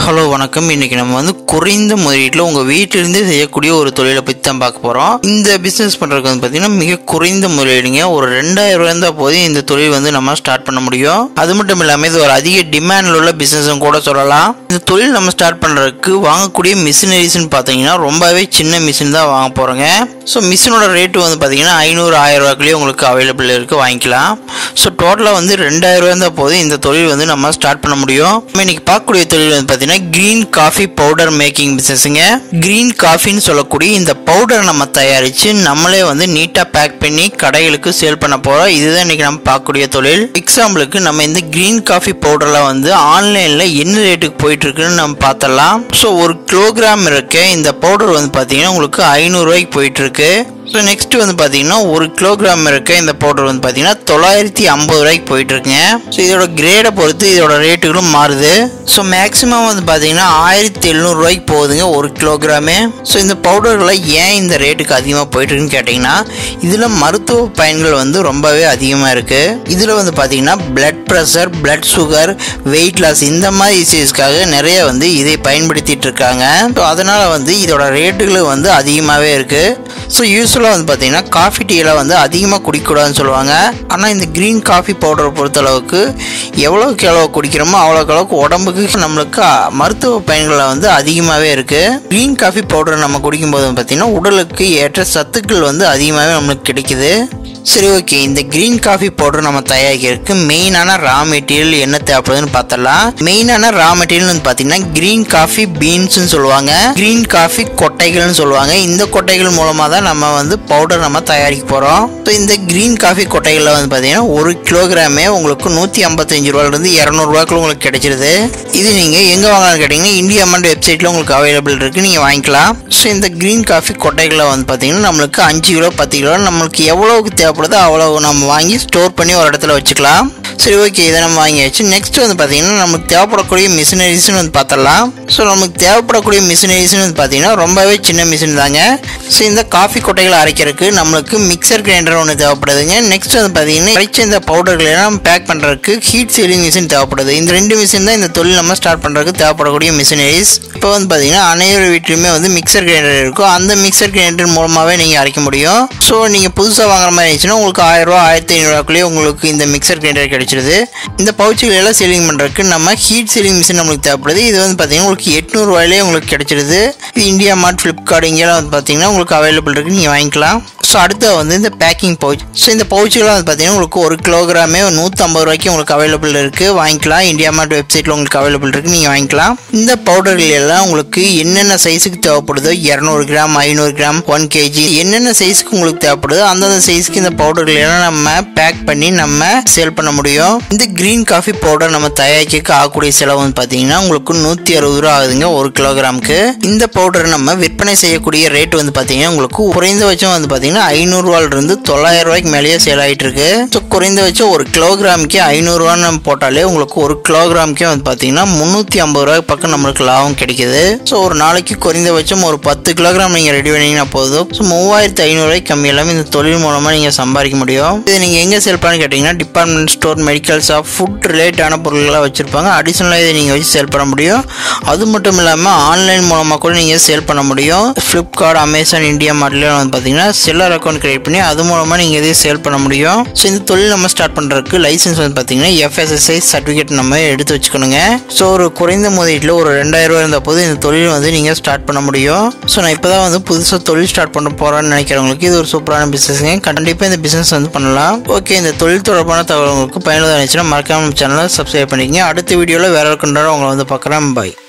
hello வணக்கம் இன்னைக்கு நம்ம வந்து குறைந்த முதலீட்டில் உங்கள் வீட்டிலிருந்தே செய்யக்கூடிய ஒரு தொழிலை பற்றி தான் பார்க்க போகிறோம் இந்த பிஸ்னஸ் பண்ணுறதுக்கு வந்து பார்த்தீங்கன்னா மிக குறைந்த முதலீடுங்க ஒரு ரெண்டாயிரம் ரூபாய் இருந்தால் போதும் இந்த தொழில் வந்து நம்ம ஸ்டார்ட் பண்ண முடியும் அது மட்டும் இல்லாமல் இது ஒரு அதிக டிமாண்டில் உள்ள பிஸ்னஸும் கூட சொல்லலாம் இந்த தொழில் நம்ம ஸ்டார்ட் பண்ணுறதுக்கு வாங்கக்கூடிய மிஷினரிஸ்னு பார்த்தீங்கன்னா ரொம்பவே சின்ன மிஷின் தான் வாங்க போகிறோங்க ஸோ மிஷினோட ரேட்டு வந்து பார்த்தீங்கன்னா ஐநூறு ஆயிரம் ரூபாய்க்குள்ளேயே உங்களுக்கு அவைலபிள் இருக்குது வாங்கிக்கலாம் ஸோ டோட்டலாக வந்து ரெண்டாயிரம் ரூபாய் இருந்தால் போதும் இந்த தொழில் வந்து நம்ம ஸ்டார்ட் பண்ண முடியும் நம்ம இன்னைக்கு பார்க்கக்கூடிய தொழில் வந்து பார்த்தீங்கன்னா க்ரீன் காஃபி பவுடர் மேக்கிங் பிஸ்னஸுங்க க்ரீன் காஃபின்னு சொல்லக்கூடிய இந்த பவுடர் நம்ம தயாரித்து நம்மளே வந்து நீட்டாக பேக் பண்ணி கடைகளுக்கு சேல் பண்ண போகிறோம் இதுதான் இன்னைக்கு நம்ம பார்க்கக்கூடிய தொழில் எக்ஸாம்பிளுக்கு நம்ம இந்த க்ரீன் காஃபி பவுடரில் வந்து ஆன்லைனில் என்ன ரேட்டுக்கு போயிட்டு இருக்குன்னு நம்ம பார்த்தலாம் ஸோ ஒரு கிலோகிராம் இருக்க இந்த பவுடர் வந்து பார்த்தீங்கன்னா உங்களுக்கு ஐநூறுரூவாய்க்கு போயிட்டு இருக்கு ஸோ நெக்ஸ்ட் வந்து பார்த்தீங்கன்னா ஒரு கிலோகிராம் இருக்க இந்த பவுடர் வந்து பார்த்தீங்கன்னா தொள்ளாயிரத்தி ஐம்பது ரூபாய்க்கு போயிட்டு இருக்குங்க ஸோ இதோட கிரேடை பொறுத்து இதோட ரேட்டுகளும் மாறுது ஸோ மேக்ஸிமம் வந்து பார்த்தீங்கன்னா ஆயிரத்தி எழுநூறுவாய்க்கு போகுதுங்க ஒரு கிலோகிராமு ஸோ இந்த பவுடர்களை ஏன் இந்த ரேட்டுக்கு அதிகமாக போயிட்டு இருக்குன்னு கேட்டிங்கன்னா இதில் மருத்துவ பயன்கள் வந்து ரொம்பவே அதிகமாக இருக்குது இதில் வந்து பார்த்தீங்கன்னா blood pressure blood sugar weight loss இந்த மாதிரி இஷ்யூஸ்க்காக நிறைய வந்து இதை பயன்படுத்திட்டு இருக்காங்க ஸோ அதனால் வந்து இதோட ரேட்டுகள் வந்து அதிகமாகவே இருக்குது ஸோ யூஸ்வலாக வந்து பார்த்தீங்கன்னா காஃபி டீயில் வந்து அதிகமாக குடிக்கக்கூடாதுன்னு சொல்லுவாங்க ஆனால் இந்த க்ரீன் காஃபி பவுடரை பொறுத்தளவுக்கு எவ்வளோக்கு எவ்வளோ குடிக்கிறோமோ அவ்வளோக்கு அளவுக்கு உடம்புக்கு நம்மளுக்கு அ- மருத்துவ பயன்கள் வந்து அதிகமாகவே இருக்குது க்ரீன் காஃபி பவுடர் நம்ம குடிக்கும்போது வந்து பார்த்தீங்கன்னா உடலுக்கு ஏற்ற சத்துக்கள் வந்து அதிகமாகவே நம்மளுக்கு கிடைக்குது சரி ஓகே இந்த க்ரீன் காஃபி பவுடர் நம்ம தயாரிக்கிறதுக்கு மெயினான ரா மெட்டீரியல் என்ன தேவைப்படுதுன்னு பார்த்தலாம் மெயினான ரா மெட்டீரியல் வந்து பார்த்தீங்கன்னா க்ரீன் காஃபி பீன்ஸ்னு சொல்லுவாங்க க்ரீன் காஃபி கொட்டைகள்னு சொல்லுவாங்க இந்த கொட்டைகள் மூலமாக தான் நம்ம வந்து பவுடர் நம்ம தயாரிக்க போகிறோம் ஸோ இந்த க்ரீன் காஃபி கொட்டைகளில் வந்து பார்த்தீங்கன்னா ஒரு கிலோகிராமே உங்களுக்கு நூற்றி ஐம்பத்தஞ்சு ரூபாயிலிருந்து இரநூறுவாக்குள்ள உங்களுக்கு கிடைச்சிருது இது நீங்கள் எங்கே வாங்கலாம்னு கேட்டிங்கன்னா இந்தியா அமௌண்ட் வெப்சைட்டில் உங்களுக்கு அவைலபிள் இருக்குது நீங்கள் வாங்கிக்கலாம் ஸோ இந்த க்ரீன் காஃபி கொட்டைகளை வந்து பார்த்தீங்கன்னா நம்மளுக்கு அஞ்சு கிலோ பத்து கிலோ நம்மளுக்கு எவ்வளவுக்கு தேவைப்படுதோ அவ்வளவு நம்ம வாங்கி ஸ்டோர் பண்ணி ஒரு இடத்துல வச்சுக்கலாம் சரி ஓகே இதை நம்ம வாங்கியாச்சு நெக்ஸ்ட் வந்து பார்த்தீங்கன்னா நமக்கு தேவைப்படக்கூடிய மிஷினரிஸ்னு வந்து பார்த்தலாம் ஸோ நமக்கு தேவைப்படக்கூடிய மிஷினரிஸ்னு வந்து பார்த்தீங்கன்னா ரொம்பவே சின்ன மிஷின் தாங்க ஸோ இந்த காஃபி கொட்டைகளை அரைக்கிறதுக்கு நம்மளுக்கு மிக்சர் கிரைண்டர் ஒன்று தேவைப்படுதுங்க நெக்ஸ்ட் வந்து பார்த்தீங்கன்னா அரைச்ச இந்த பவுடர்களை எல்லாம் பேக் பண்ணுறதுக்கு ஹீட் சீலிங் மிஷின் தேவைப்படுது இந்த ரெண்டு மிஷின் தான் இந்த தொழில் நம்ம ஸ்டார்ட் பண்ணுறதுக்கு தேவைப்படக்கூடிய மிஷினரிஸ் இப்போ வந்து பார்த்தீங்கன்னா அனைவரு வீட்லையுமே வந்து மிக்சர் கிரைண்டர் இருக்கும் அந்த மிக்சர் கிரைண்டர் மூலமாகவே நீங்கள் அரைக்க முடியும் ஸோ நீங்கள் புதுசாக வாங்குற மாதிரி இருந்துச்சுன்னா உங்களுக்கு ஆயிரம் ரூபா ஆயிரத்தி ஐநூறுவாக்குள்ளேயே உங்களுக்கு இந்த மிக்சர் கிரைண்டர் கிடைச்சிருது இந்த பவுச்சுகள் எல்லாம் சீலிங் பண்ணுறதுக்கு நம்ம ஹீட் சீலிங் மிஷின் நம்மளுக்கு தேவைப்படுது இது வந்து பார்த்தீங்கன்னா உங்களுக்கு எட்நூறுவாயிலே உங்களுக்கு கிடைச்சிருது இது இந்தியா மார்ட் ஃப்ளிப்கார்ட் இங்கெல்லாம் வந்து பார்த்தீங்கன்னா உங்களுக்கு அவைலபிள் இருக்குது நீங்கள் வாங்கிக்கலாம் ஸோ அடுத்து வந்து இந்த பேக்கிங் பவுச் ஸோ இந்த பவுச்சுகள்லாம் வந்து பார்த்தீங்கன்னா உங்களுக்கு ஒரு கிலோகிராமே நூற்றம்பது ரூபாய்க்கு உங்களுக்கு அவைலபிள் இருக்குது வாங்கிக்கலாம் இந்தியா மார்ட் வெப்சைட்டில் உங்களுக்கு அவைலபிள் இருக்குது நீங்கள் வாங்கிக்கலாம் இந்த பவுடர்கள் எல்லாம் உங்களுக்கு என்னென்ன சைஸுக்கு தேவைப்படுதோ இரநூறு கிராம் ஐநூறு கிராம் ஒன் கேஜி என்னென்ன சைஸுக்கு உங்களுக்கு தேவைப்படுதோ அந்தந்த சைஸ்க்கு இந்த பவுடர்கள் எல்லாம் நம்ம பேக் பண்ணி நம்ம சேல் பண்ண முடியும் இந்த க்ரீன் காஃபி பவுடர் நம்ம தயாரிக்க ஆகக்கூடிய செலவு வந்து பார்த்தீங்கன்னா உங்களுக்கு நூற்றி அறுபது ரூபா ஆகுதுங்க ஒரு கிலோகிராமுக்கு இந்த பவுடரை நம்ம விற்பனை செய்யக்கூடிய ரேட் வந்து பார்த்தீங்கன்னா உங்களுக்கு குறைந்தபட்சம் வந்து பார்த்தீங்கன்னா ஐநூறுரூவாலிருந்து தொள்ளாயிரம் ரூபாய்க்கு மேலேயே சேல் ஆகிட்டு இருக்கு ஸோ குறைந்தபட்சம் ஒரு கிலோகிராமுக்கே ஐநூறுரூவான்னு நம்ம போட்டாலே உங்களுக்கு ஒரு கிலோகிராமுக்கே வந்து பார்த்தீங்கன்னா முந்நூற்றி ஐம்பது ரூபாய்க்கு பக்கம் நம்மளுக்கு லாபம் கிடைக்குது ஸோ ஒரு நாளைக்கு குறைந்தபட்சம் ஒரு பத்து கிலோகிராம் நீங்கள் ரெடி பண்ணீங்கன்னா போதும் ஸோ மூவாயிரத்து ஐநூறுரூவாய்க்கு கம்மி எல்லாமே இந்த தொழில் மூலமாக நீங்கள் சம்பாதிக்க முடியும் இது நீங்கள் எங்கே சேல் பண்ணு கேட்டிங்கன்னா department store medical shop food ரிலேட்டான பொருட்களாக வச்சுருப்பாங்க அடிஷ்னலாக இதை நீங்கள் வச்சு சேல் பண்ண முடியும் அது மட்டும் இல்லாமல் ஆன்லைன் மூலமாக கூட நீங்கள் சேல் பண்ண முடியும் ஃப்ளிப்கார்ட் அமேசான் இந்தியா மார்ட்லாம் வந்து பார்த்தீங்கன்னா செல்லர் அக்கௌண்ட் கிரியேட் பண்ணி அது மூலமாக நீங்கள் இதை சேல் பண்ண முடியும் ஸோ இந்த தொழில் நம்ம ஸ்டார்ட் பண்ணுறதுக்கு லைசன்ஸ் வந்து பார்த்தீங்கன்னா எஃப்எஸ்எஸ்ஐ சர்டிஃபிகேட் நம்ம எடுத்து வச்சுக்கணுங்க ஸோ ஒரு குறைந்த முதலீட்டில் ஒரு ரெண்டாயிரம் ரூபாய் இருந்த போது இந்த தொழில் வந்து நீங்கள் ஸ்டார்ட் பண்ண முடியும் ஸோ நான் இப்போ தான் வந்து புதுசாக தொழில் ஸ்டார்ட் பண்ண போகிறேன்னு நினைக்கிறவங்களுக்கு இது ஒரு சூப்பரான பிஸ்னஸ்ங்க கண்டிப்பாக இந்த பிஸ்னஸ் வந்து பண்ணலாம் ஓகே இந்த தொழில் தொடர்பான தகவல் உங்களுக்கு பயனுள்ளதாக இருந்துச்சுன்னா மறக்காம சேனலை சப்ஸ்கிரைப் பண்ணிக்கங்க அடுத்த வீடியோவில் வேற ஒரு கண்டாரம் உங்களை வந்து பார்க்குறேன் பாய்